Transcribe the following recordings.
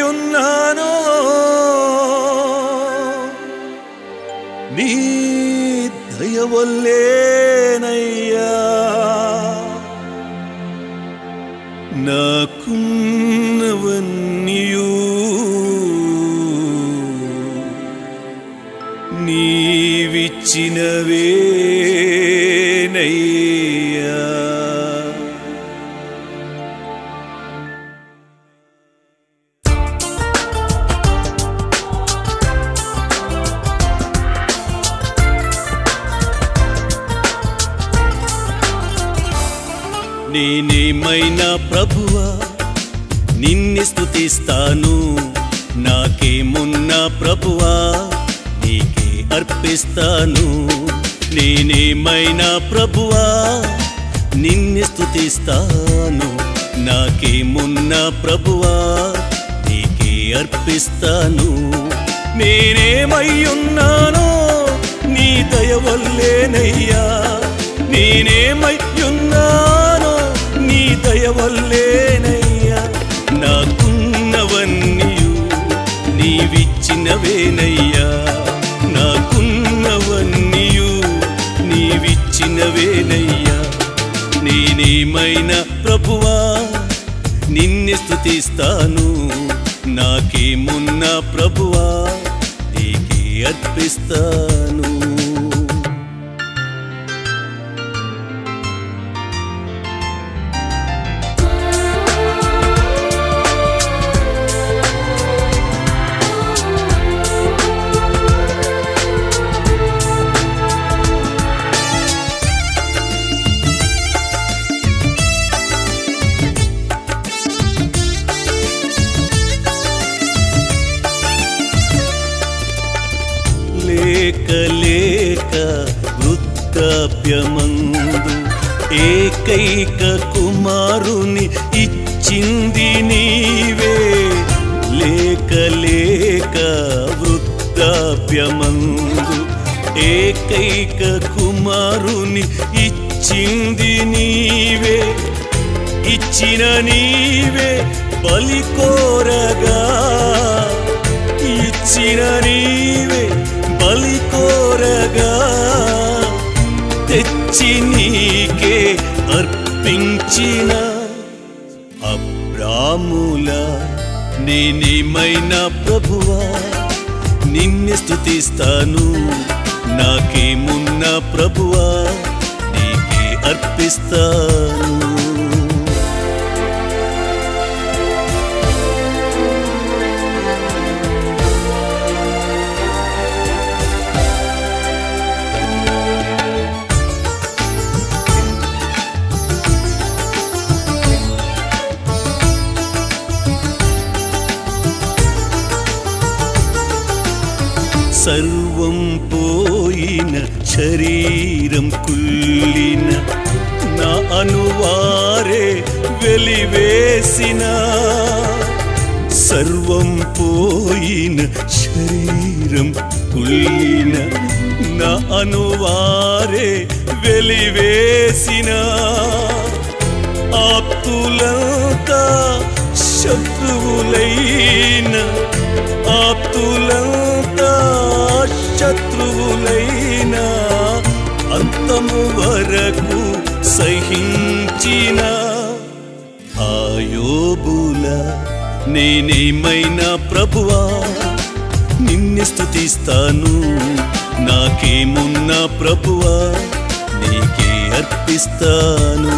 నేనేమైయున్నానో నీ దయవల్లేనయ్యా నాకున్నవన్నీయూ నీవిచ్చినవేనయ్యా నేనేమైనా ప్రభువా నిన్ని స్తుతిస్తాను నాకేమున్నా ప్రభువా నీకే అర్పిస్తాను నేనేమైనా ప్రభువా నిన్ని స్తుతిస్తాను నాకేమున్నా ప్రభువా నీకే అర్పిస్తాను నేనేమయ్యున్నానో నీ దయ వల్లేనయ్యా నేనేమయ్యున్నానో నీ దయ వల్లేనయ్యా నాకున్నవన్నీయు నీవిచ్చినవేనయ్యా నాకున్నవన్నీయు నీవిచ్చినవేనయ్యా నేనేమైనా ప్రభువా నిన్ను స్తుతిస్తాను నాకేమున్నా ప్రభువా నీకే అర్పిస్తాను లేక లేక వృద్ధాప్యమందు ఏకైక కుమారుని ఇచ్చింది నీవే లేక లేక వృద్ధాప్యమందు ఏకైక కుమారుని ఇచ్చింది నీవే ఇచ్చిన నీవే బలి కోరగా ఇచ్చిన నీవే బలి కోరగా తెచ్చి నీకే అర్పించిన అబ్రాముల నేనేమైనా ప్రభువా నిన్ను స్తుతిస్తాను నాకేమున్నా ప్రభువా నీకే అర్పిస్తాను సర్వం పోయిన శరీరం కుల్లిన నా అనువారే వెలివేసిన సర్వం పోయిన శరీరం కుల్లిన నా అనువారే వెలివేసిన ఆప్తులంతా శత్రువులైన ఆప్తులంతా శత్రువులైన అంతము వరకు సహించిన ఆయోబుల నేనేమైనా ప్రభువా నిన్ను స్తుతిస్తాను నాకేమున్నా ప్రభువా నీకే అర్పిస్తాను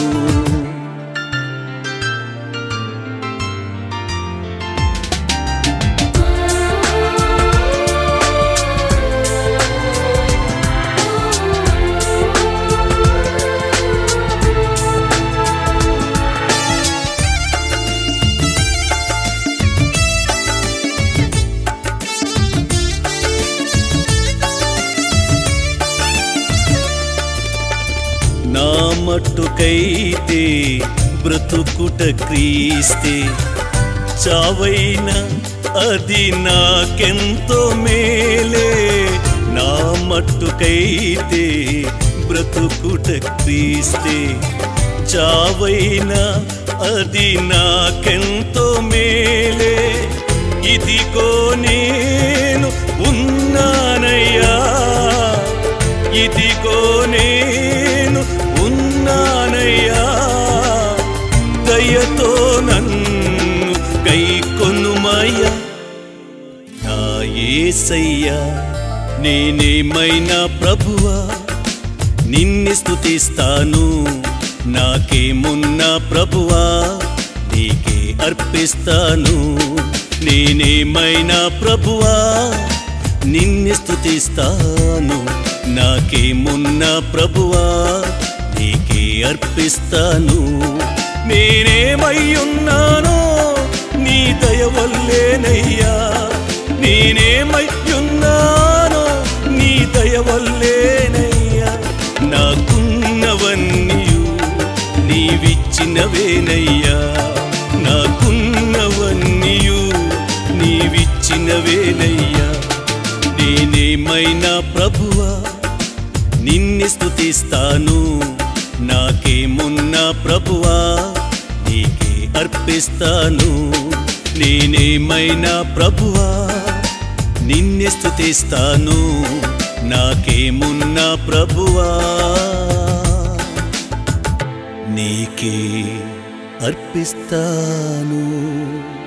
నా మట్టుకైతే బ్రతుకుట క్రీస్తే చావైన అది నాకెంతో మేలే నా మట్టుకైతే బ్రతుకుట క్రీస్తే చావైన అది నాకెంతో మేలే ఇదిగో నేను ఉన్నానయ్యా ఇదిగో నేను ఉన్నానయ్యా దయతో నన్ను కైకొనుమయ్యా నా ఏసయ్యా నేనేమైనా ప్రభువా నిన్ను స్తుతిస్తాను నాకేమున్నా ప్రభువా నీకే అర్పిస్తాను నేనేమైనా ప్రభువా నిన్ను స్తుతిస్తాను నాకేమున్నా ప్రభువా నీకే అర్పిస్తాను నేనేమై ఉన్నానో నీ దయ వల్లేనయ్యా నేనేమై ఉన్నానో నీ దయ వల్లేనయ్యా నాకున్నవన్నీయు నీవిచ్చినవేనయ్యా నాకున్నవన్నీయు నీవిచ్చినవేనయ్యా నేనేమైనా ప్రభువా నిన్ను స్తుతిస్తాను నాకేమున్నా ప్రభువా నీకే అర్పిస్తాను నేనేమైనా ప్రభువా నిన్ను స్తుతిస్తాను నాకేమున్నా ప్రభువా నీకే అర్పిస్తాను